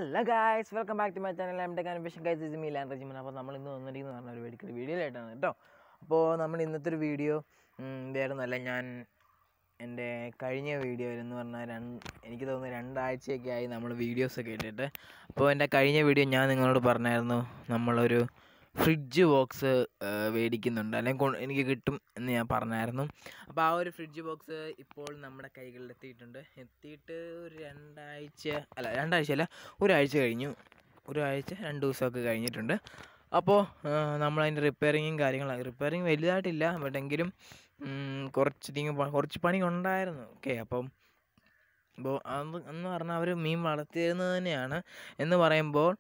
Hello guys welcome back to my channel M tech animation guys is me land റജിമൻ അപ്പോൾ നമ്മൾ ഇന്ന് വന്നിരിക്കുന്നത് പറഞ്ഞ ഒരു വെടിക്കൽ വീഡിയോയിലായിട്ടാണ് കേട്ടോ അപ്പോൾ നമ്മൾ ഇന്നത്തെ ഒരു വീഡിയോ വേറൊന്നുമല്ല ഞാൻ എൻ്റെ കഴിഞ്ഞ വീഡിയോ എന്ന് പറഞ്ഞാൽ രണ്ട് എനിക്ക് തോന്നുന്നു രണ്ടാഴ്ചയൊക്കെ ആയി നമ്മൾ വീഡിയോസൊക്കെ ഇട്ടിട്ട് അപ്പോൾ എൻ്റെ കഴിഞ്ഞ വീഡിയോ ഞാൻ നിങ്ങളോട് പറഞ്ഞായിരുന്നു നമ്മളൊരു ഫ്രിഡ്ജ് ബോക്സ് മേടിക്കുന്നുണ്ട് അല്ലെങ്കിൽ കൊ- എനിക്ക് കിട്ടും എന്ന് ഞാൻ പറഞ്ഞായിരുന്നു അപ്പോൾ ആ ഒരു ഫ്രിഡ്ജ് ബോക്സ് ഇപ്പോൾ നമ്മുടെ കൈകളിൽ എത്തിയിട്ടുണ്ട് എത്തിയിട്ട് ഒരു രണ്ടാഴ്ച അല്ല രണ്ടാഴ്ച അല്ല ഒരാഴ്ച കഴിഞ്ഞു ഒരാഴ്ച രണ്ട് ദിവസമൊക്കെ കഴിഞ്ഞിട്ടുണ്ട് അപ്പോൾ നമ്മളതിൻ്റെ റിപ്പയറിങ്ങും കാര്യങ്ങളും റിപ്പയറിങ് വലുതായിട്ടില്ല ബട്ട് എങ്കിലും ഉം, കുറച്ചധികം പ- കുറച്ച് പണി ഉണ്ടായിരുന്നു ഓക്കെ അപ്പം അപ്പോൾ അത് എന്ന് പറഞ്ഞാൽ അവർ മീൻ വളർത്തിയിരുന്നത് തന്നെയാണ് എന്ന് പറയുമ്പോൾ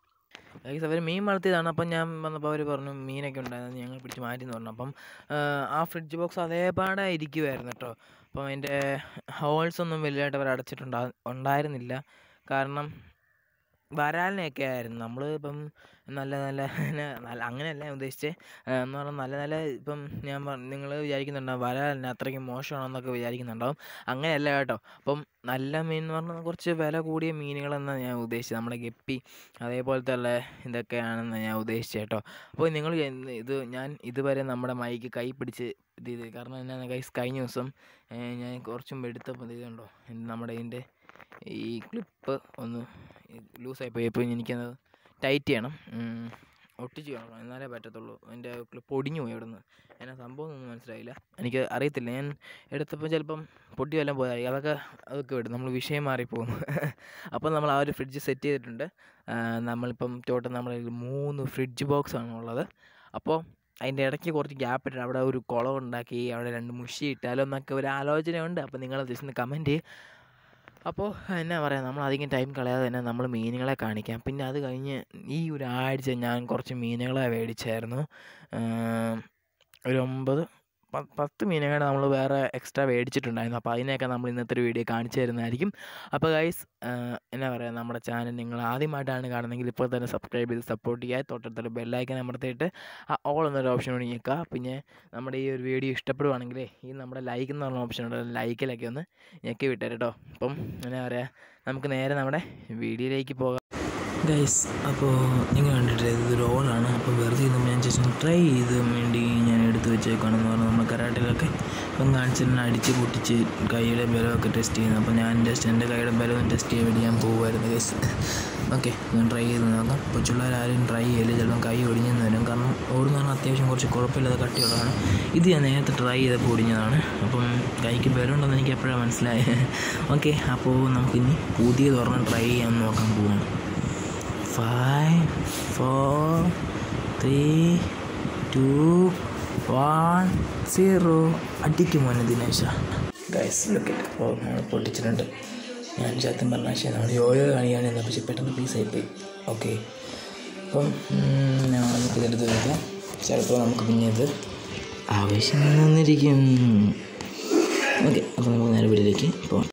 ഗൈസ് അവർ മീൻ വളർത്തിയതാണ് അപ്പം ഞാൻ വന്നപ്പോൾ അവർ പറഞ്ഞു മീനൊക്കെ ഉണ്ടായിരുന്നു ഞങ്ങൾ പിടിച്ച് മാറ്റി എന്ന് പറഞ്ഞു അപ്പം ആ, ആ ഫ്രിഡ്ജ് ബോക്സ് അതേപാടെ ഇരിക്കുമായിരുന്നു കേട്ടോ അപ്പം അതിൻ്റെ ഹോൾസ് ഒന്നും വലുതായിട്ട് അവർ അടച്ചിട്ടുണ്ടാ ഉണ്ടായിരുന്നില്ല കാരണം വരാലിനെയൊക്കെ ആയിരുന്നു നമ്മൾ ഇപ്പം നല്ല നല്ല നല്ല അങ്ങനെയല്ല ഞാൻ ഉദ്ദേശിച്ചത് എന്ന് പറഞ്ഞാൽ നല്ല നല്ല ഇപ്പം ഞാൻ നിങ്ങൾ വിചാരിക്കുന്നുണ്ടാവും വരാലിന് അത്രയ്ക്ക് മോശമാണെന്നൊക്കെ വിചാരിക്കുന്നുണ്ടാവും അങ്ങനെയല്ല കേട്ടോ അപ്പം നല്ല മീൻ എന്ന് പറഞ്ഞാൽ കുറച്ച് വില കൂടിയ മീനുകളെന്നാണ് ഞാൻ ഉദ്ദേശിച്ചത് നമ്മുടെ ഗപ്പി അതേപോലത്തെ ഉള്ള ഇതൊക്കെയാണെന്ന് ഞാൻ ഉദ്ദേശിച്ചത് കേട്ടോ അപ്പോൾ നിങ്ങൾ ഇത് ഞാൻ ഇതുവരെ നമ്മുടെ മൈക്ക് കൈ പിടിച്ച് ഇത് ചെയ്ത് കാരണം എന്നാ കൈ കഴിഞ്ഞ ദിവസം ഏ, ഞാൻ കുറച്ചും എടുത്തപ്പോൾ ഇത് കണ്ടോ നമ്മുടെ ഇതിൻ്റെ ഈ ക്ലിപ്പ് ഒന്ന് ലൂസായി പോയി അപ്പോൾ എനിക്കത് ടൈറ്റ് ചെയ്യണം ഉം, ഒട്ടിച്ച് വേണം എന്നാലേ പറ്റത്തുള്ളൂ എൻ്റെ ക്ലിപ്പ് ഒടിഞ്ഞു പോയി അവിടെ നിന്ന് എന്നാ സംഭവം ഒന്നും മനസ്സിലായില്ല എനിക്ക് അറിയത്തില്ല ഞാൻ എടുത്തപ്പോൾ ചിലപ്പം പൊട്ടി വല്ലതും പോയാൽ അതൊക്കെ അതൊക്കെ വിടും നമ്മൾ വിഷയം മാറിപ്പോകും അപ്പോൾ നമ്മൾ ആ ഒരു ഫ്രിഡ്ജ് സെറ്റ് ചെയ്തിട്ടുണ്ട് ആ, നമ്മളിപ്പം ടോട്ടൽ നമ്മുടെ കയ്യിൽ മൂന്ന് ഫ്രിഡ്ജ് ബോക്സ് ആണ് ഉള്ളത് അപ്പോൾ അതിൻ്റെ ഇടയ്ക്ക് കുറച്ച് ഗ്യാപ്പ് ഇട്ട് അവിടെ ഒരു കുളം ഉണ്ടാക്കി അവിടെ രണ്ട് മുഷി ഇട്ടാലോ എന്നൊക്കെ ഒരു ആലോചനയുണ്ട് അപ്പോൾ നിങ്ങൾ ജസ്റ്റ് ഒന്ന് കമൻറ്റ് ചെയ്യ് അപ്പോൾ എന്നാ പറയുക നമ്മൾ അധികം ടൈം കളയാതെ തന്നെ നമ്മൾ മീനുകളെ കാണിക്കാം പിന്നെ അത് കഴിഞ്ഞ് ഈ ഒരു ആഴ്ച ഞാൻ കുറച്ച് മീനുകളെ മേടിച്ചായിരുന്നു ആം, ഒരു ഒമ്പത് പ- പത്ത് മീനുകളെ നമ്മൾ വേറെ എക്സ്ട്രാ മേടിച്ചിട്ടുണ്ടായിരുന്നു അപ്പോൾ അതിനെയൊക്കെ നമ്മൾ ഇന്നത്തെ ഒരു വീഡിയോ കാണിച്ചു തരുന്നതായിരിക്കും അപ്പോൾ ഗൈസ് എന്നാ പറയുക നമ്മുടെ ചാനൽ നിങ്ങൾ ആദ്യമായിട്ടാണ് കാണുന്നതെങ്കിൽ ഇപ്പോൾ തന്നെ സബ്സ്ക്രൈബ് ചെയ്ത് സപ്പോർട്ട് ചെയ്യുക തൊട്ടടുത്തുള്ള ബെല്ലൈക്കൻ അമർത്തിയിട്ട് ആ ഓൾ എന്നൊരു ഓപ്ഷൻ കൂടി ഞെക്കുക പിന്നെ നമ്മുടെ ഈ ഒരു വീഡിയോ ഇഷ്ടപ്പെടുവാണെങ്കിൽ ഈ നമ്മുടെ ലൈക്ക് എന്ന് പറഞ്ഞ ഓപ്ഷൻ ഉണ്ട് ലൈക്കിലൊക്കെ ഒന്ന് ഞെക്കി വിട്ടേര് കേട്ടോ അപ്പം എന്നാ പറയുക നമുക്ക് നേരെ നമ്മുടെ വീഡിയോയിലേക്ക് പോകാം ഗൈസ് അപ്പോൾ നിങ്ങൾ കണ്ടിട്ട് ഇതൊരു ഓളാണ് അപ്പോൾ വെറുതെ ഇരുന്നപ്പോൾ ഞാൻ ജസ്റ്റ് ട്രൈ ചെയ്ത് വേണ്ടി ഞാൻ എടുത്ത് വെച്ചേക്കാണെന്ന് പറഞ്ഞു നമ്മൾ കരാട്ടിലൊക്കെ ഇപ്പം കാണിച്ചിട്ട് അടിച്ച് പൊട്ടിച്ച് കൈയുടെ ബലമൊക്കെ ടെസ്റ്റ് ചെയ്യുന്നത് അപ്പോൾ ഞാൻ ജസ്റ്റ് എൻ്റെ കൈയുടെ ബലം ടെസ്റ്റ് ചെയ്യാൻ വേണ്ടി ഞാൻ പോകുമായിരുന്നു ഗൈസ് ഓക്കെ ഞാൻ ട്രൈ ചെയ്ത് നോക്കാം കൊച്ചുള്ളവർ ആരും ട്രൈ ചെയ്യില്ല ചിലപ്പം കൈ ഒടിഞ്ഞെന്ന് വരും കാരണം ഓടുന്ന പറഞ്ഞാൽ അത്യാവശ്യം കുറച്ച് കുഴപ്പമില്ലാതെ കട്ടിയുള്ളതാണ് ഇത് ഞാൻ നേരത്തെ ട്രൈ ചെയ്തപ്പോൾ ഒടിഞ്ഞതാണ് അപ്പം കൈക്ക് ബലമുണ്ടെന്ന് എനിക്ക് എപ്പോഴാണ് മനസ്സിലായത് ഓക്കെ അപ്പോൾ നമുക്കിനി പുതിയ തുറന്ന് ട്രൈ ചെയ്യാൻ നോക്കാൻ പോവാണ് five four three two one zero അടിക്കും മോനെ ദിനേശ ഗൈസ് ലുക്കിട്ട് അപ്പോൾ നമ്മൾ പൊട്ടിച്ചിട്ടുണ്ട് ഞാൻ സത്യം പറഞ്ഞ ശരി നമ്മൾ യോയോ കാണിയാണ് എന്നാൽ പക്ഷെ പെട്ടെന്ന് പീസായി പോയി ഓക്കെ അപ്പം ഉം, ഞാൻ നമുക്ക് ഇതെടുത്ത് വെക്കാം ചിലപ്പോൾ നമുക്ക് പിന്നെ ഇത് ആവശ്യം വന്നിരിക്കും ഓക്കെ അപ്പോൾ നമുക്ക് നേരെ വീട്ടിലേക്ക് പോകാം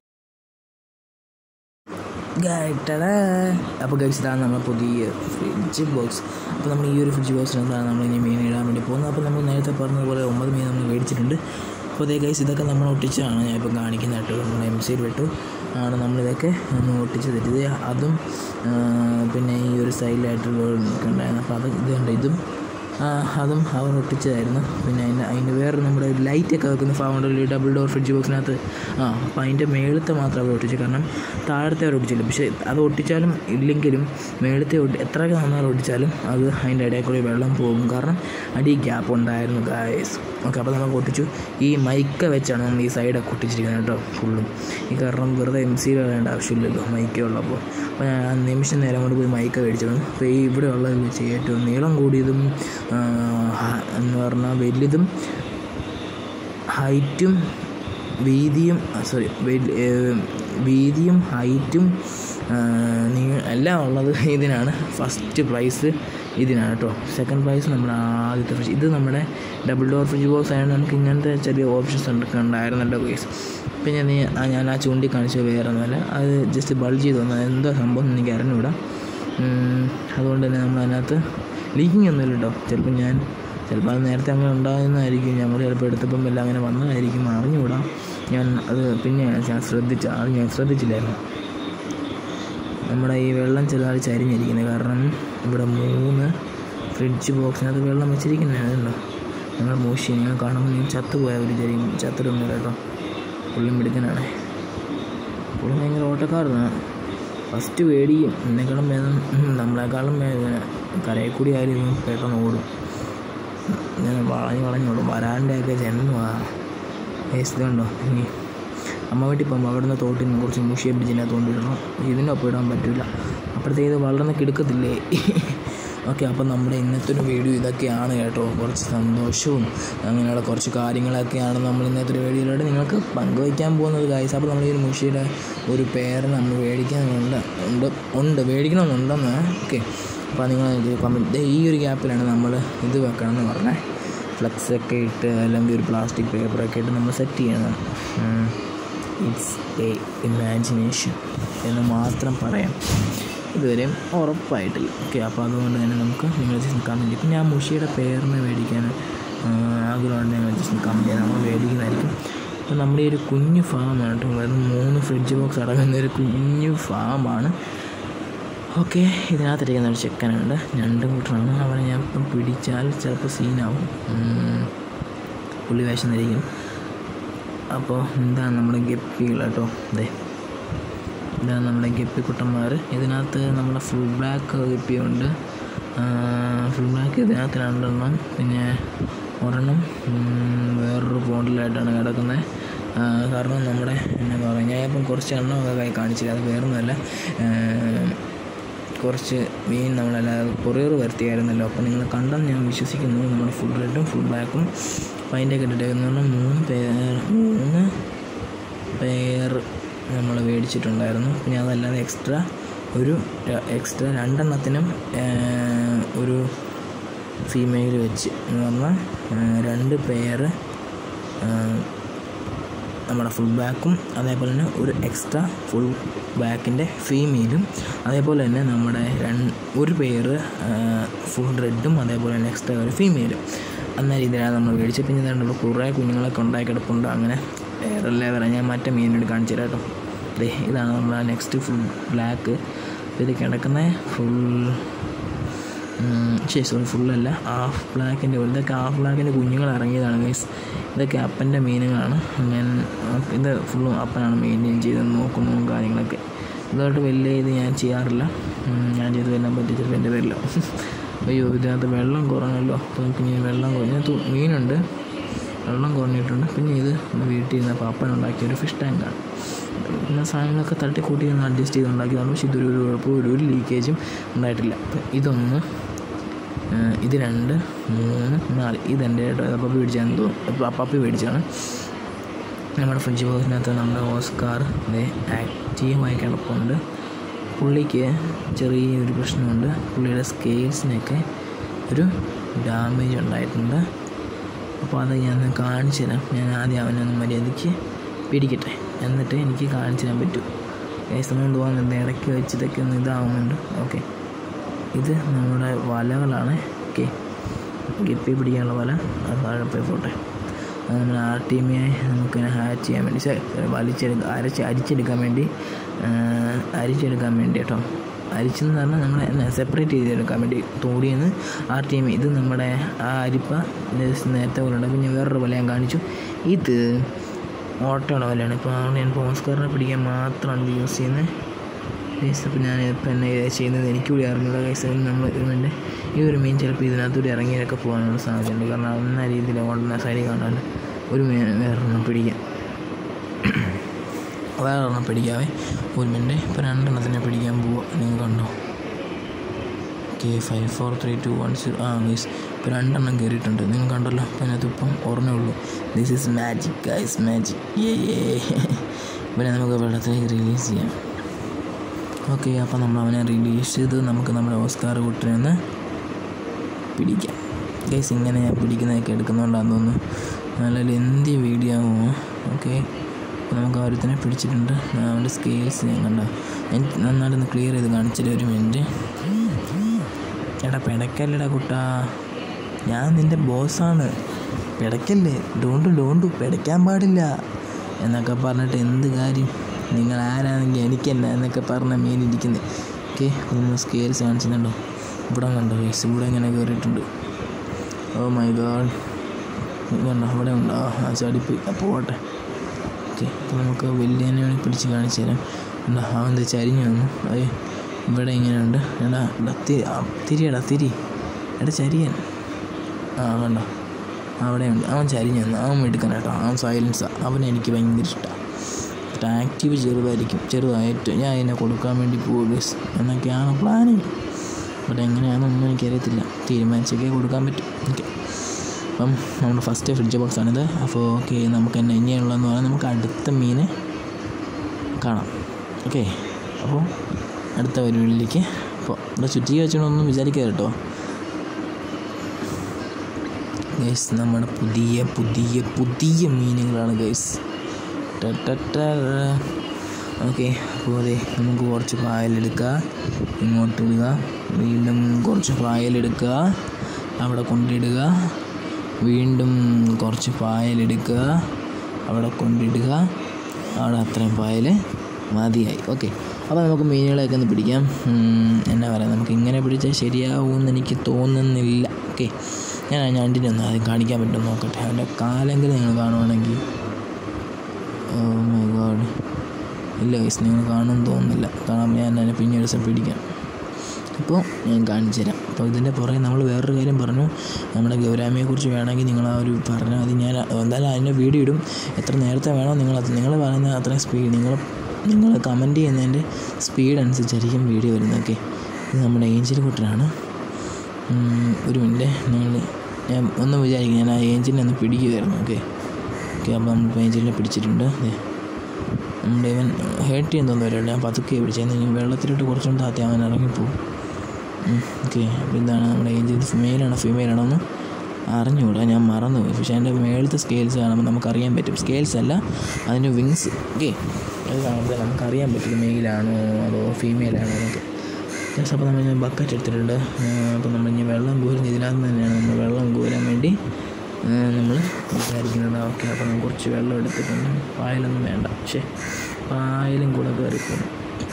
ഗൈറ്റടാ അപ്പോൾ ഗൈസ് ഇതാണ് നമ്മുടെ പുതിയ ഫ്രിഡ്ജ് ബോക്സ് അപ്പോൾ നമ്മൾ ഈ ഒരു ഫ്രിഡ്ജ് ബോക്സിനകത്താണ് നമ്മൾ ഇനി മീൻ ഇടാൻ വേണ്ടി പോകുന്നത് അപ്പോൾ നമ്മൾ നേരത്തെ പറഞ്ഞതുപോലെ ഒമ്പത് മീൻ നമ്മൾ മേടിച്ചിട്ടുണ്ട് അപ്പോൾ അതേ ഗൈസ് ഇതൊക്കെ നമ്മൾ ഒട്ടിച്ചാണ് ഞാൻ ഇപ്പോൾ കാണിക്കുന്നതായിട്ട് നമ്മൾ എം സിയിൽ വിട്ടു ആണ് നമ്മളിതൊക്കെ ഒന്ന് ഒട്ടിച്ച് തരുന്നത് അതും ആ, പിന്നെ ഈ ഒരു സൈഡിലായിട്ട് ഉണ്ടായിരുന്നു അപ്പോൾ അത് ഇത് കണ്ടോ ഇതും ആ, അതും അവർ ഒട്ടിച്ചതായിരുന്നു പിന്നെ അതിൻ്റെ അതിൻ്റെ വേറെ നമ്മുടെ ലൈറ്റൊക്കെ വെക്കുന്ന ഫൗണ്ട് ഒരു ഡബിൾ ഡോർ ഫ്രിഡ്ജ് ബോക്സിനകത്ത് ആ അപ്പോൾ അതിൻ്റെ മേളത്തെ മാത്രം അവർ ഒട്ടിച്ചു കാരണം താഴത്തെ അവർ ഒട്ടിച്ചില്ല പക്ഷേ അത് ഒട്ടിച്ചാലും ഇല്ലെങ്കിലും മേളത്തെ ഒട്ടി എത്രയൊക്കെ നന്നായി ഒട്ടിച്ചാലും അത് അതിൻ്റെ ഇടയിൽ കൂടി വെള്ളം പോകും കാരണം അടി ഗ്യാപ്പ് ഉണ്ടായിരുന്നു ഗായസ് ഓക്കെ അപ്പോൾ നമുക്ക് ഒട്ടിച്ചു ഈ മൈക്ക വെച്ചാണ് നമ്മൾ ഈ സൈഡൊക്കെ ഒട്ടിച്ചിരിക്കുന്നത് കേട്ടോ ഫുള്ളും ഈ കാരണം വെറുതെ എം സി വേണ്ട ആവശ്യമില്ലല്ലോ മൈക്ക ഉള്ളപ്പോൾ അപ്പോൾ ഞാൻ ആ നിമിഷം നേരം കൊണ്ട് പോയി മൈക്ക മേടിച്ചത് അപ്പോൾ ഈ ഇവിടെ ഉള്ളത് വെച്ച് ഏറ്റവും നീളം കൂടിയതും ആ, ഹ- എന്ന് പറഞ്ഞാൽ വലുതും ഹൈറ്റും വീതിയും സോറി വീതിയും ഹൈറ്റും ആ, നീ എല്ലാം ഉള്ളത് ഇതിനാണ് ഫസ്റ്റ് പ്രൈസ് ഇതിനാണ് കേട്ടോ സെക്കൻഡ് പ്രൈസ് നമ്മുടെ ആദ്യത്തെ ഫ്രിഡ്ജ് ഇത് നമ്മുടെ ഡബിൾ ഡോർ ഫ്രിഡ്ജ് ബോക്സ് ആയതുകൊണ്ട് നമുക്ക് ഇങ്ങനത്തെ ചെറിയ ഓപ്ഷൻസ് ഉണ്ട് ഉണ്ടായിരുന്നല്ലോ ഗൈസ് പിന്നെ നീ ആ ഞാൻ ആ ചൂണ്ടി കാണിച്ചത് വേറെ ഒന്നുമല്ല അത് ജസ്റ്റ് ബൾജ് ചെയ്ത് വന്നത് എന്താ സംഭവം എന്ന് എനിക്ക് അറിഞ്ഞുകൂടാ ഉം, അതുകൊണ്ട് തന്നെ നമ്മൾ അതിനകത്ത് ലീക്കിംഗ് ഒന്നുമില്ല കേട്ടോ ചിലപ്പോൾ ഞാൻ ചിലപ്പോൾ അത് നേരത്തെ അങ്ങനെ ഉണ്ടാകുന്നതായിരിക്കും ഞങ്ങൾ ചിലപ്പോൾ എടുത്തപ്പം എല്ലാം അങ്ങനെ വന്നതായിരിക്കും അറിഞ്ഞുകൂടാ ഞാൻ അത് പിന്നെ ഞാൻ ശ്രദ്ധിച്ച അത് ഞാൻ ശ്രദ്ധിച്ചില്ലായിരുന്നു നമ്മുടെ ഈ വെള്ളം ചെറുതായി ചരിഞ്ഞിരിക്കുന്നത് കാരണം ഇവിടെ മൂന്ന് ഫ്രിഡ്ജ് ബോക്സിനകത്ത് വെള്ളം വെച്ചിരിക്കുന്നതാണല്ലോ ഞങ്ങൾ മൂശി നിങ്ങൾ കാണുമ്പോൾ നിങ്ങൾ ചത്തുപോയ ഒരു ചെറിയ ചത്തിടുന്നു കേട്ടോ പുള്ളി മിടുക്കനാണ് പുള്ളി ഭയങ്കര ഓട്ടക്കാരനാണ് ഫസ്റ്റ് പേടിയും എന്നെക്കാളും ഭേദം ഉം, നമ്മളെക്കാളും ഭേദം കരയിൽ കൂടി ആയാലും ഇവൻ പെട്ടെന്ന് ഓടും ഞാൻ വളഞ്ഞ് വളഞ്ഞോടും വരാൻ്റെയൊക്കെ ജന്മമാണ് വേസ്റ്റ് കണ്ടോ ഇനി അമ്മ വീട്ടിൽ പോകുമ്പോൾ അവിടെ നിന്ന് തോട്ടിൽ നിന്ന് കുറച്ച് മുഷിയെ പിടിച്ചതിനകത്ത് കൊണ്ടിടണം ഇതിൻ്റെ ഒപ്പം ഇടാൻ പറ്റില്ല അപ്പോഴത്തേക്ക് ഇത് വളർന്ന് കിടക്കത്തില്ലേ ഓക്കെ അപ്പോൾ നമ്മുടെ ഇന്നത്തെ ഒരു വീഡിയോ ഇതൊക്കെയാണ് കേട്ടോ കുറച്ച് സന്തോഷവും അങ്ങനെയുള്ള കുറച്ച് കാര്യങ്ങളൊക്കെയാണ് നമ്മൾ ഇന്നത്തെ ഒരു വീഡിയോയിലൂടെ നിങ്ങൾക്ക് പങ്കുവയ്ക്കാൻ പോകുന്നത് ഗൈസ് അപ്പോൾ നമ്മൾ ഈ ഒരു മുഷിയുടെ ഒരു പേര് നമ്മൾ മേടിക്കാനുണ്ട് ഉണ്ട് ഉണ്ട് മേടിക്കണമെന്നുണ്ടെന്ന് ഓക്കെ അപ്പോൾ നിങ്ങൾ കമൻറ്റ് ഈ ഒരു ഗ്യാപ്പിലാണ് നമ്മൾ ഇത് വെക്കണമെന്ന് പറഞ്ഞേ ഫ്ലക്സ് ഒക്കെ ഇട്ട് അല്ലെങ്കിൽ ഒരു പ്ലാസ്റ്റിക് പേപ്പറൊക്കെ ഇട്ട് നമ്മൾ സെറ്റ് ചെയ്യണം ഇറ്റ്സ് എ ഇമാജിനേഷൻ എന്ന് മാത്രം പറയാം ഇതുവരെയും ഉറപ്പായിട്ടില്ല ഓക്കെ അപ്പോൾ അതുകൊണ്ട് തന്നെ നമുക്ക് നിങ്ങൾ ജസ്റ്റ് കമൻറ്റ് ഇപ്പം ഞാൻ മുഷിയുടെ പേരിന് മേടിക്കാൻ ആഗ്രഹമുണ്ട് നിങ്ങൾ ജസ്റ്റ് കമൻറ്റ് ചെയ്യാൻ നമ്മൾ മേടിക്കുന്നതായിരിക്കും അപ്പോൾ നമ്മുടെ ഈ ഒരു കുഞ്ഞു ഫാമാണ് കേട്ടോ വെറും മൂന്ന് ഫ്രിഡ്ജ് ബോക്സ് അടങ്ങുന്ന ഒരു കുഞ്ഞു ഫാമാണ് ഓക്കെ ഇതിനകത്തിരിക്കുന്ന ഒരു ചെക്കനുണ്ട് രണ്ടും കൂട്ടറാണ് അവനെ ഞാൻ ഇപ്പം പിടിച്ചാൽ ചിലപ്പോൾ സീനാവും ഉം. പുള്ളി വേഷം ധരിക്കും അപ്പോൾ എന്താണ് നമ്മുടെ ഗപ്പികൾ കേട്ടോ അതെ ഇതാണ് നമ്മുടെ ഗപ്പിക്കുട്ടന്മാർ ഇതിനകത്ത് നമ്മുടെ ഫുൾ ബ്ലാക്ക് ഗപ്പിയുണ്ട് ഫുൾ ബ്ലാക്ക് ഇതിനകത്ത് രണ്ടെണ്ണം പിന്നെ ഒരെണ്ണം ഉം, വേറൊരു പോണ്ടിലായിട്ടാണ് കിടക്കുന്നത് കാരണം നമ്മുടെ എന്നാ പറയുക ഞാൻ ഇപ്പം കുറച്ച് എണ്ണമൊക്കെ കൈ കാണിച്ചില്ല അത് വേറൊന്നുമല്ല കുറച്ച് മീൻ നമ്മളല്ലാതെ കൊറിയർ വരുത്തിയായിരുന്നല്ലോ അപ്പോൾ നിങ്ങൾ കണ്ടെന്ന് ഞാൻ വിശ്വസിക്കുന്നു നമ്മുടെ ഫുൾ റെഡും ഫുൾ ബ്ലാക്കും അപ്പോൾ അതിൻ്റെയൊക്കെ ഡീറ്റെയിൽ എന്ന് പറഞ്ഞാൽ മൂന്ന് പേർ മൂന്ന് പേർ നമ്മൾ മേടിച്ചിട്ടുണ്ടായിരുന്നു പിന്നെ അതല്ലാതെ എക്സ്ട്രാ ഒരു എക്സ്ട്രാ രണ്ടെണ്ണത്തിനും ഏർ, ഒരു ഫീമെയിൽ വെച്ച് എന്ന് പറഞ്ഞാൽ ഏർ, രണ്ട് പേര് നമ്മുടെ ഫുൾ ബാക്കും അതേപോലെ തന്നെ ഒരു എക്സ്ട്രാ ഫുൾ ബാക്കിൻ്റെ ഫീമെയിലും അതേപോലെ തന്നെ നമ്മുടെ രണ്ട് ഒരു പേര് ഫുൾ റെഡും അതേപോലെ തന്നെ എക്സ്ട്രാ ഒരു ഫീമെയിലും എന്ന രീതിയിലാണ് നമ്മൾ മേടിച്ചത് പിന്നെ ഇതാണ്ടുള്ള കുറേ കുഞ്ഞുങ്ങളൊക്കെ ഉണ്ടായി കിടപ്പുണ്ട് അങ്ങനെ വേറെ ലെവലാണ് ഞാൻ മറ്റേ മീനിനോട് കാണിച്ചു തരാം കേട്ടോ ദേ ഇതാണ് നമ്മൾ ആ നെക്സ്റ്റ് ഫുൾ ബ്ലാക്ക് ഇത് കിടക്കുന്ന ഫുൾ ശരി സോറി ഫുള്ളല്ല ഹാഫ് ബ്ലാക്കിൻ്റെ ഇതൊക്കെ ഹാഫ് ബ്ലാക്കിൻ്റെ കുഞ്ഞുങ്ങൾ ഇറങ്ങിയതാണ് മീൻസ് ഇതൊക്കെ അപ്പൻ്റെ മീനുകളാണ് ഞാൻ ഇത് ഫുള്ളും അപ്പനാണ് മെയിൻറ്റെയിൻ ചെയ്ത് നോക്കുന്നതും കാര്യങ്ങളൊക്കെ ഇതായിട്ട് വലിയ ഇത് ഞാൻ ചെയ്യാറില്ല ഉം, ഞാൻ ചെയ്ത് വരാൻ പറ്റിച്ചിട്ട് എൻ്റെ പേരില്ല അയ്യോ ഇതിനകത്ത് വെള്ളം കുറഞ്ഞല്ലോ അപ്പോൾ നമുക്ക് ഇനി വെള്ളം കുറഞ്ഞ മീനുണ്ട് വെള്ളം കുറഞ്ഞിട്ടുണ്ട് പിന്നെ ഇത് വീട്ടിൽ നിന്ന് പാപ്പൻ ഉണ്ടാക്കിയ ഒരു ഫിഷ് ടാങ്കാണ് പിന്നെ സാധനങ്ങളൊക്കെ തട്ടിക്കൂട്ടി ഒന്ന് അഡ്ജസ്റ്റ് ചെയ്ത് ഉണ്ടാക്കിയതാണ് പക്ഷേ ഇതൊരു ഒരു കുഴപ്പവും ഒരു ഒരു ലീക്കേജും ഉണ്ടായിട്ടില്ല അപ്പം ഇതൊന്ന് ആ, ഇത് രണ്ട് മൂന്ന് നാല് ഇതെൻ്റെ കേട്ടോ ഇത് പപ്പി മേടിച്ചാന്ന് തോന്നുന്നു പപ്പി മേടിച്ചാണ് നമ്മുടെ ഫ്രിഡ്ജ് ബോക്സിനകത്ത് നമ്മുടെ ഓസ്കാർ ഇത് ആക്റ്റീവായി കിടപ്പുണ്ട് പുള്ളിക്ക് ചെറിയൊരു പ്രശ്നമുണ്ട് പുള്ളിയുടെ സ്കെയിൽസിനൊക്കെ ഒരു ഡാമേജ് ഉണ്ടായിട്ടുണ്ട് അപ്പോൾ അത് ഞാൻ ഒന്ന് കാണിച്ചു തരാം ഞാൻ ആദ്യം അവനെ ഒന്ന് മര്യാദയ്ക്ക് പിടിക്കട്ടെ എന്നിട്ട് എനിക്ക് കാണിച്ചു തരാൻ പറ്റൂ കേസൊന്നും തോന്നുന്നുണ്ട് ഇടയ്ക്ക് വെച്ച് ഇതൊക്കെ ഒന്ന് ഇതാവുന്നുണ്ട് ഓക്കെ ഇത് നമ്മുടെ വലകളാണ് ഓക്കെ ഗപ്പി പിടിക്കാനുള്ള വല അത് താഴെ പോയി പോട്ടെ അത് നമ്മൾ ആർ ടി എമ്മിയായി നമുക്ക് ഹാച്ച് ചെയ്യാൻ വേണ്ടി സെ- വലിച്ചെടുക്കുക അരച്ച് അരിച്ചെടുക്കാൻ വേണ്ടി ആ, അരിച്ചെടുക്കാൻ വേണ്ടി കേട്ടോ അരിച്ചെന്ന് പറഞ്ഞാൽ നമ്മൾ സെപ്പറേറ്റ് ചെയ്തെടുക്കാൻ വേണ്ടി തോടിയിൽ നിന്ന് ആർ ടി എം ഇത് നമ്മുടെ ആ അരിപ്പ ജസ്റ്റ് നേരത്തെ പോലെ ഉണ്ട് പിന്നെ വേറൊരു വല ഞാൻ കാണിച്ചു ഇത് ഓട്ടമുള്ള വലയാണ് ഇപ്പോൾ ഞാൻ പോസ്കാറിനെ പിടിക്കാൻ മാത്രമാണ് ഇത് യൂസ് ചെയ്യുന്നത് ഗൈസ് അപ്പോൾ ഞാൻ ഇപ്പം എന്നെ ചെയ്യുന്നത് എനിക്ക് കൂടി അറിഞ്ഞൂടാ ഗൈസ് നമ്മൾ ഇതിൻ്റെ ഈ ഒരു മീൻ ചിലപ്പോൾ ഇതിനകത്തൂടെ ഇറങ്ങിയൊക്കെ പോകാനുള്ള സാധ്യതയുണ്ട് കാരണം അന്ന രീതിയിൽ ഓടുന്ന സൈഡിൽ കാണാൻ ഒരു മീൻ വേറൊരെണ്ണം പിടിക്കാം വേറൊരെണ്ണം പിടിക്കാവേ ഒരു മിനിറ്റ് ഇപ്പോൾ രണ്ടെണ്ണത്തിനെ പിടിക്കാൻ പോവുക നിങ്ങൾ കണ്ടോ കെ five four three two one zero ആ ഗൈസ് ഇപ്പോൾ രണ്ടെണ്ണം കയറിയിട്ടുണ്ട് നിങ്ങൾ കണ്ടല്ലോ അപ്പോൾ അതിനകത്ത് ഇപ്പം ഓർമ്മേ ഉള്ളൂ this is magic guys magic ഏ പിന്നെ നമുക്ക് വെള്ളത്തിലേക്ക് റിലീസ് ചെയ്യാം ഓക്കെ അപ്പോൾ നമ്മൾ അവനെ റിലീസ് ചെയ്ത് നമുക്ക് നമ്മുടെ ഓസ്കാർ കുട്ടിനെ ഒന്ന് പിടിക്കാം ഗൈസ് ഇങ്ങനെ ഞാൻ പിടിക്കുന്നതൊക്കെ എടുക്കുന്നതുകൊണ്ടാന്ന് തോന്നുന്നു നല്ല ലെന്തി വീഡിയോ ആകുമോ ഓക്കെ അപ്പോൾ നമുക്ക് ആ ഒരുത്തനെ പിടിച്ചിട്ടുണ്ട് ഞാൻ അവൻ്റെ സ്കെയിൽസ് ഞാൻ കണ്ട ഞാൻ നന്നായിട്ടൊന്ന് ക്ലിയർ ചെയ്ത് കാണിച്ചില്ല ഒരു മിനിറ്റ് എടാ പിടക്കല്ലടാ കുട്ടാ ഞാൻ നിൻ്റെ ബോസാണ് പിടക്കല്ലേ ഡോണ്ടു ഡോണ്ടു പിടയ്ക്കാൻ പാടില്ല എന്നൊക്കെ പറഞ്ഞിട്ട് എന്ത് കാര്യം നിങ്ങൾ ആരാണെങ്കിൽ എനിക്ക് തന്നെ എന്നൊക്കെ പറഞ്ഞ മീൻ ഇരിക്കുന്നത് ഓക്കെ നമ്മൾ സ്കെയിൽസ് കാണിച്ചിട്ടുണ്ടോ ഇവിടെ കണ്ടോ ഗൈസ് ഇവിടെ ഇങ്ങനെ കയറിയിട്ടുണ്ട് ഓ മൈ ഗാഡ് കണ്ടോ അവിടെ ഉണ്ടോ ആ ചടിപ്പ് അപ്പോൾ പോട്ടെ ഓക്കെ അപ്പോൾ നമുക്ക് വലിയനെ വേണേൽ പിടിച്ച് കാണിച്ചു തരാം എന്താ അവൻ എന്താ ചരിഞ്ഞു വന്നു അത് ഇവിടെ ഇങ്ങനെ ഉണ്ട് എടാ എടാ തിരി ആ, തിരിയടാ തിരി എടാ ചരിയൻ ആ കണ്ടോ അവിടെ ഉണ്ട് അവൻ ചരിഞ്ഞു വന്നു അവൻ എടുക്കാൻ കേട്ടോ അവൻ സൈലൻസാണ് അവനെ എനിക്ക് ഭയങ്കര ഇഷ്ടമാണ് പക്ഷേ ആക്റ്റീവ് ചെറുതായിരിക്കും ചെറുതായിട്ട് ഞാൻ അതിനെ കൊടുക്കാൻ വേണ്ടി പോകും എന്നൊക്കെയാണ് പ്ലാനിങ് ബട്ട് എങ്ങനെയാണെന്നൊന്നും എനിക്കറിയത്തില്ല തീരുമാനിച്ചൊക്കെ കൊടുക്കാൻ പറ്റും ഓക്കെ അപ്പം നമ്മുടെ ഫസ്റ്റ് ഫ്രിഡ്ജ് ബോക്സ് ആണിത് അപ്പോൾ ഓക്കെ നമുക്ക് തന്നെ ഇനിയുള്ളതെന്ന് പറഞ്ഞാൽ നമുക്ക് അടുത്ത മീന് കാണാം ഓക്കെ അപ്പോൾ അടുത്ത പരിപാടിയിലേക്ക് അപ്പോൾ ഇവിടെ ചുറ്റി വെച്ചോണ്ടൊന്നും വിചാരിക്കുക കേട്ടോ ഗൈസ് നമ്മുടെ പുതിയ പുതിയ പുതിയ മീനുകളാണ് ഗൈസ് ഓക്കെ അപ്പോൾ അതെ നമുക്ക് കുറച്ച് പായലെടുക്കുക ഇങ്ങോട്ട് ഇടുക വീണ്ടും കുറച്ച് പായലെടുക്കുക അവിടെ കൊണ്ടിടുക വീണ്ടും കുറച്ച് പായലെടുക്കുക അവിടെ കൊണ്ടിടുക അവിടെ അത്രയും പായൽ മതിയായി ഓക്കെ അപ്പോൾ നമുക്ക് മീനുകളെയൊക്കെ ഒന്ന് പിടിക്കാം ഉം, എന്നാ പറയുക നമുക്ക് ഇങ്ങനെ പിടിച്ചാൽ ശരിയാവുമെന്ന് എനിക്ക് തോന്നുന്നില്ല ഓക്കെ ഞാൻ ആ ഞണ്ടിനെ ഒന്ന് ആദ്യം കാണിക്കാൻ പറ്റുമോ നോക്കട്ടെ അവൻ്റെ കാലെങ്കിലും നിങ്ങൾ കാണുവാണെങ്കിൽ ഓ മൈ ഗോഡ് ഇല്ല വയസ്സ് നിങ്ങൾ കാണുമെന്ന് തോന്നുന്നില്ല കാരണം ഞാൻ അതിനെ പിന്നെ ഒരു ദിവസം പിടിക്കാം അപ്പോൾ ഞാൻ കാണിച്ചു തരാം അപ്പോൾ ഇതിൻ്റെ പുറകെ നമ്മൾ വേറൊരു കാര്യം പറഞ്ഞു നമ്മുടെ ഗൗരാമിയെക്കുറിച്ച് വേണമെങ്കിൽ നിങ്ങൾ ആ ഒരു പറഞ്ഞാൽ അത് ഞാൻ എന്തായാലും അതിൻ്റെ വീഡിയോ ഇടും എത്ര നേരത്തെ വേണോ നിങ്ങൾ അത് നിങ്ങൾ പറയുന്ന അത്രയും സ്പീഡ് നിങ്ങൾ നിങ്ങൾ കമൻറ്റ് ചെയ്യുന്നതിൻ്റെ സ്പീഡ് അനുസരിച്ചായിരിക്കും വീഡിയോ വരുന്നത് ഓക്കെ ഇത് നമ്മുടെ ഏഞ്ചൽ കുട്ടനാണ് ഉം, ഒരു മിനിറ്റ് നിങ്ങൾ ഞാൻ ഒന്ന് വിചാരിക്കും ഞാൻ ആ ഏഞ്ചലിനെ ഒന്ന് പിടിക്കുമായിരുന്നു ഓക്കെ ഓക്കെ അപ്പോൾ നമ്മൾ ഏഞ്ചലിനെ പിടിച്ചിട്ടുണ്ട് ദേ. നമ്മുടെ ഇവൻ ഹേർട്ട് ചെയ്യാൻ തോന്നുന്നില്ല ഞാൻ പതുക്കെ പിടിച്ചത് വെള്ളത്തിലോട്ട് കുറച്ചും താത്തി അവൻ ഇറങ്ങിപ്പോവും ഓക്കെ അപ്പോൾ ഇതാണ് നമ്മുടെ ഏഞ്ചൽ ഇത് മെയിലാണോ ഫീമെയിലാണോ എന്ന് അറിഞ്ഞുകൂടാ ഞാൻ മറന്നുപോയി പക്ഷേ അതിൻ്റെ മേളത്തെ സ്കെയിൽസ് കാണുമ്പോൾ നമുക്കറിയാൻ പറ്റും സ്കെയിൽസ് അല്ല അതിൻ്റെ വിങ്സ് ഓക്കെ അത് കാണുമ്പോൾ നമുക്കറിയാൻ പറ്റും മെയിലാണോ അതോ ഫീമെയിലാണോ എന്നൊക്കെ ജസ്റ്റ് അപ്പോൾ നമ്മൾ ബക്കറ്റ് എടുത്തിട്ടുണ്ട് അപ്പോൾ നമ്മൾ ഇനി വെള്ളം കോരുന്ന ഇതിനകത്ത് തന്നെയാണ് നമ്മൾ വെള്ളം കോരാൻ വേണ്ടി നമ്മൾ വിചാരിക്കുന്നത് ഓക്കെ അപ്പോൾ നമ്മൾ കുറച്ച് വെള്ളം എടുത്തിട്ടുണ്ട് പായലൊന്നും വേണ്ട പക്ഷേ പായലും കൂടെ കയറിപ്പോകും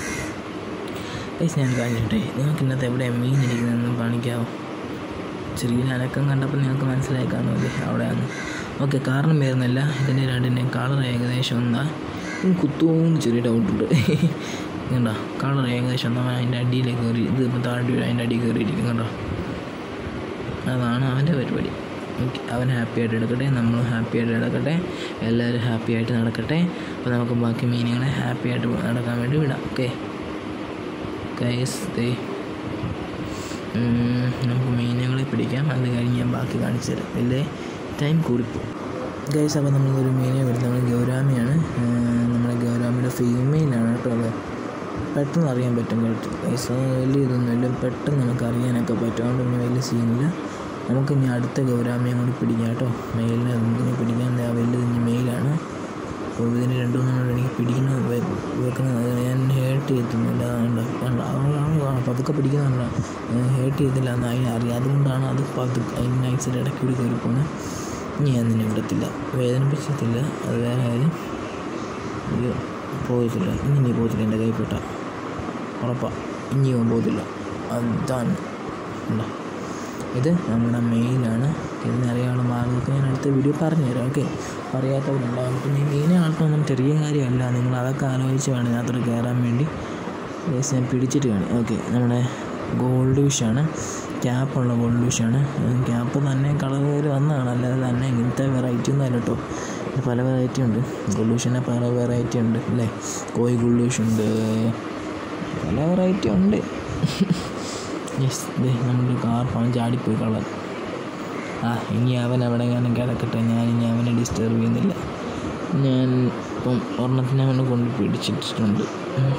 ഗൈസ് ഞാൻ കാണിച്ചിട്ടെ നിങ്ങൾക്ക് ഇന്നത്തെ എവിടെയാണ് മീൻ ഇരിക്കുന്നതെന്ന് കാണിക്കാമോ ചെറിയ അനക്കം കണ്ടപ്പോൾ നിങ്ങൾക്ക് മനസ്സിലായി കാണുമല്ലേ അവിടെയാണ് ഓക്കെ കാരണം വരുന്നില്ല ഇതിൻ്റെ രണ്ടിൻ്റെയും കളർ ഏകദേശം എന്താ കുത്തുമെന്ന് ചെറിയ ഡൗട്ടുണ്ട് കണ്ടോ കളർ ഏകദേശം എന്താ അതിൻ്റെ അടിയിലേക്ക് കയറി ഇത് ഇപ്പോൾ താഴെ അതിൻ്റെ അടിയിൽ കയറിയിരിക്കും കണ്ടോ അതാണ് അവൻ്റെ പരിപാടി ഓക്കെ അവൻ ഹാപ്പി ആയിട്ട് എടുക്കട്ടെ നമ്മൾ ഹാപ്പി ആയിട്ട് നടക്കട്ടെ എല്ലാവരും ഹാപ്പി ആയിട്ട് നടക്കട്ടെ അപ്പോൾ നമുക്ക് ബാക്കി മീനുകളെ ഹാപ്പി ആയിട്ട് നടക്കാൻ വേണ്ടി വിടാം ഓക്കെ കൈസ് ദേ ഉം, നമുക്ക് മീനുകളെ പിടിക്കാം അത് കഴിഞ്ഞ് ഞാൻ ബാക്കി കാണിച്ചു തരാം ഇല്ലേ ടൈം കൂടിപ്പോകും ഗൈസ് അപ്പോൾ നമ്മളൊരു മീനെ എടുത്ത് നമ്മൾ ഗൗരാമിയാണ് ഏർ, നമ്മുടെ ഗൗരാമിയുടെ ഫീമെയിലാണ് കേട്ടോ അത് പെട്ടെന്ന് അറിയാൻ പറ്റും കേട്ടോ ഗൈസ് അത് വലിയ ഇതൊന്നുമില്ല പെട്ടെന്ന് നമുക്ക് അറിയാനൊക്കെ പറ്റും അതുകൊണ്ട് പിന്നെ വലിയ സീനില്ല നമുക്ക് ഇനി അടുത്ത ഗൗരാമിയെ കൂടി പിടിക്കാം കേട്ടോ മെയിലിനെ നമുക്ക് പിടിക്കാൻ ദേ ആ വലുത് ഇനി മെയിലാണ് അപ്പോൾ ഇതിന് രണ്ടു മൂന്നെണ്ണം എനിക്ക് പിടിക്കുന്ന വെക്കുന്നത് അത് ഞാൻ ഹേർട്ട് ചെയ്യത്തൊന്നുമില്ല അതുകൊണ്ട് അതുകൊണ്ടാണ് പതുക്കെ പിടിക്കുന്നുണ്ട് ഹേർട്ട് ചെയ്തില്ല എന്ന് അതിന് അറിയാം അതുകൊണ്ടാണ് അത് പതുക്കെ അതിന് നൈസിൽ ഇടയ്ക്ക് കൂടി കയറി പോകുന്നത് ഇനി ഞാൻ നിന്നെ വിടത്തില്ല വേദനിപ്പിച്ചിട്ടില്ല അത് വേറെ കാര്യം ഇത് പോകത്തില്ല ഇനി നീ പോകത്തില്ല എൻ്റെ കൈപ്പെട്ട ഉറപ്പാ ഇനി അവൻ പോകത്തില്ല അതാണ് ഉണ്ടോ ഇത് നമ്മുടെ മെയിലാണ് ഇതിനറിയാനുള്ള മാർഗ്ഗമൊക്കെ ഞാൻ അടുത്ത വീഡിയോ പറഞ്ഞുതരാം ഓക്കെ അറിയാത്തവരുണ്ടാകും പിന്നെ ഈ മീനെ വളർത്തുന്നൊന്നും ചെറിയ കാര്യമല്ല നിങ്ങൾ അതൊക്കെ ആലോചിച്ച് വേണം ഇതിനകത്തോട്ട് കയറാൻ വേണ്ടി ഏകദേശം ഞാൻ പിടിച്ചിട്ട് കാണും ഓക്കെ നമ്മുടെ ഗോൾഡ് ഫിഷാണ് ക്യാപ്പുള്ള ഗോൾഡ് ഫിഷാണ് ക്യാപ്പ് തന്നെ കളർ കയറി വന്നതാണ് അല്ലാതെ തന്നെ ഇങ്ങനത്തെ വെറൈറ്റി ഒന്നും അല്ല കേട്ടോ ഇത് പല വെറൈറ്റി ഉണ്ട് ഗോൾഡ് ഫിഷിനെ പല വെറൈറ്റി ഉണ്ട് അല്ലേ കോയി ഗോൾഡ് ഫിഷ് ഉണ്ട് പല വെറൈറ്റി ഉണ്ട് യെസ് ദേ നമ്മുടെ കാർ അവൻ ചാടിപ്പോയി കളർ ആ ഇനി അവൻ അവിടെ എങ്ങാനും കിടക്കട്ടെ ഞാൻ ഇനി അവനെ ഡിസ്റ്റർബ് ചെയ്യുന്നില്ല ഞാൻ ഇപ്പം ഒരെണ്ണത്തിനെ അവനെ കൊണ്ട് പിടിച്ചിട്ടുണ്ട്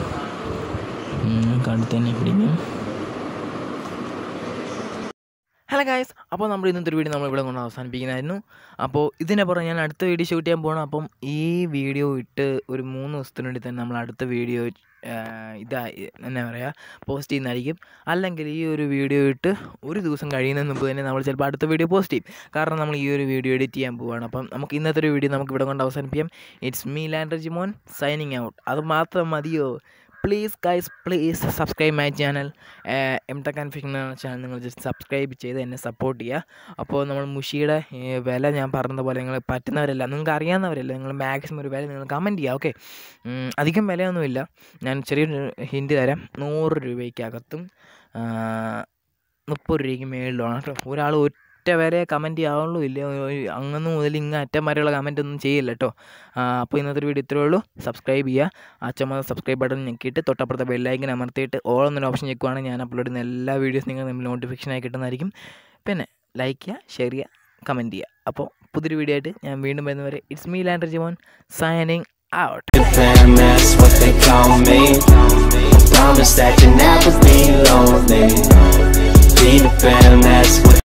നമുക്ക് അടുത്ത് തന്നെ പിടിക്കാം ഹലോ ഗായ്സ് അപ്പോൾ നമ്മൾ ഇന്നത്തെ ഒരു വീഡിയോ നമ്മൾ ഇവിടെ കൊണ്ട് അവസാനിപ്പിക്കുന്നതായിരുന്നു അപ്പോൾ ഇതിനെ പുറം ഞാൻ അടുത്ത വീഡിയോ ഷൂട്ട് ചെയ്യാൻ പോകണം അപ്പം ഈ വീഡിയോ ഇട്ട് ഒരു മൂന്ന് ദിവസത്തിനുള്ളിൽ തന്നെ നമ്മൾ അടുത്ത വീഡിയോ ഇതാ എന്നാ പറയുക പോസ്റ്റ് ചെയ്യുന്നതായിരിക്കും അല്ലെങ്കിൽ ഈ ഒരു വീഡിയോ ഇട്ട് ഒരു ദിവസം കഴിയുന്നതിന് മുമ്പ് തന്നെ നമ്മൾ ചിലപ്പോൾ അടുത്ത വീഡിയോ പോസ്റ്റ് ചെയ്യും കാരണം നമ്മൾ ഈ ഒരു വീഡിയോ എഡിറ്റ് ചെയ്യാൻ പോവുകയാണ് അപ്പം നമുക്ക് ഇന്നത്തെ ഒരു വീഡിയോ നമുക്ക് ഇവിടെ കൊണ്ട് അവസാനിപ്പിക്കാം ഇറ്റ്സ് മീ ലാൻഡ് റജിമോൻ സൈനിങ് ഔട്ട് അത് മാത്രം മതിയോ please guys please subscribe my channel M tech confusion എന്ന ചാനൽ നിങ്ങൾ ജസ്റ്റ് സബ്സ്ക്രൈബ് ചെയ്ത് എന്നെ സപ്പോർട്ട് ചെയ്യുക അപ്പോൾ നമ്മൾ മുഷിയുടെ ഏ, വില ഞാൻ പറഞ്ഞ പോലെ നിങ്ങൾ പറ്റുന്നവരല്ല നിങ്ങൾക്ക് അറിയാവുന്നവരല്ല നിങ്ങൾ മാക്സിമം ഒരു വില നിങ്ങൾ കമൻറ്റ് ചെയ്യുക ഓക്കെ അധികം വിലയൊന്നുമില്ല ഞാൻ ചെറിയൊരു ഹിൻഡ് തരാം നൂറ് രൂപയ്ക്കകത്തും ആ, മുപ്പത് രൂപയ്ക്ക് മേളിലാണ് കേട്ടോ ഒരാൾ ഒറ്റ വരെ കമൻറ്റ് ചെയ്യാവുള്ളൂ ഇല്ല അങ്ങനെ മുതൽ ഇങ്ങ് അറ്റം വരെയുള്ള കമൻറ്റ് ഒന്നും ചെയ്യില്ല കേട്ടോ അപ്പോൾ ഇന്നത്തെ ഒരു വീഡിയോ ഇത്രയേ ഉള്ളൂ സബ്സ്ക്രൈബ് ചെയ്യുക ആ ചുമന്ന സബ്സ്ക്രൈബ് ബട്ടൺ ഞെക്കിയിട്ട് തൊട്ടപ്പുറത്തെ ബെല്ലൈക്കൻ അമർത്തിയിട്ട് ഓൾ എന്നൊരു ഓപ്ഷൻ ഞെക്കുവാണെങ്കിൽ ഞാൻ അപ്ലോഡ് ചെയ്യുന്ന എല്ലാ വീഡിയോസ് നിങ്ങൾ നമ്മൾ നോട്ടിഫിക്കേഷനായി കിട്ടുന്നതായിരിക്കും പിന്നെ ലൈക്ക് ചെയ്യുക ഷെയർ ചെയ്യുക കമൻറ്റ് ചെയ്യുക അപ്പോൾ പുതിയൊരു വീഡിയോ ആയിട്ട് ഞാൻ വീണ്ടും വരുന്നവരെ ഇറ്റ്സ് മീ ലാൻഡർ Jimon signing out Fam, that's what they call me. Promise that you'll never be lonely. Be the fam, that's what